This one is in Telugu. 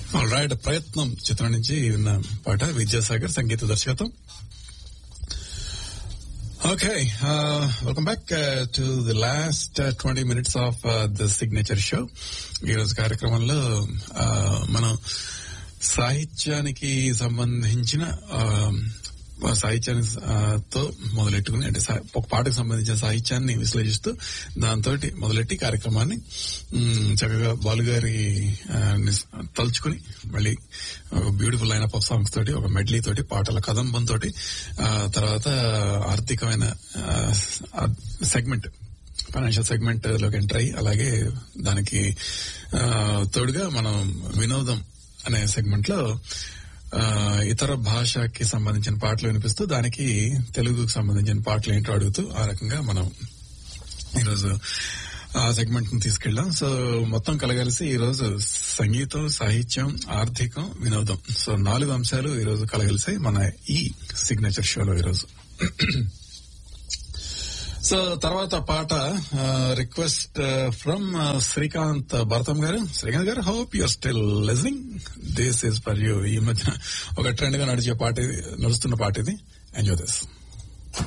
రైట్ ప్రయత్నం చిత్రం నుంచి విన్న పాట విద్యాసాగర్ సంగీత దర్శకత్వం okay welcome back to the last twenty minutes of the signature show ఈరోజు కార్యక్రమంలో uh, మనం సాహిత్యానికి సంబంధించిన uh, సాహిత్యాన్ని ఆ, తో మొదలెట్టుకుని అంటే సా- ఒక పాటకు సంబంధించిన సాహిత్యాన్ని విశ్లేషిస్తూ దాంతో మొదలెట్టి కార్యక్రమాన్ని మ్, చక్కగా బాలుగారి ఆ, నిస్- తలుచుకుని మళ్ళీ ఒక బ్యూటిఫుల్ లైన్ ఆఫ్ సాంగ్స్ తోటి ఒక మెడ్లీ తోటి పాటల కదంబం తోటి ఆ, తర్వాత ఆర్థికమైన సెగ్మెంట్ ఫైనాన్షియల్ సెగ్మెంట్ లోకి ఎంటర్ అయ్యి అలాగే దానికి ఆ, తోడుగా మనం వినోదం అనే సెగ్మెంట్ లో ఆ, ఇతర భాషకి సంబంధించిన పాటలు వినిపిస్తూ దానికి తెలుగుకు సంబంధించిన పాటలు ఏంటో అడుగుతూ ఆ రకంగా మనం ఈరోజు ఆ సెగ్మెంట్ ని తీసుకెళ్ళాం సో మొత్తం కలగలిసి ఈ రోజు సంగీతం సాహిత్యం ఆర్థికం వినోదం సో నాలుగు అంశాలు ఈ రోజు కలగలిసాయి మన ఈ సిగ్నేచర్ షోలో ఈరోజు సో తర్వాత పాట రిక్వెస్ట్ ఫ్రమ్ శ్రీకాంత్ భరతం గారు శ్రీకాంత్ గారు hope you're still listening this is for you ఈ మధ్య ఒక ట్రెండ్ గా నడిచే పాట ఇది నడుస్తున్న పాట ఇది ఎంజాయ్ దిస్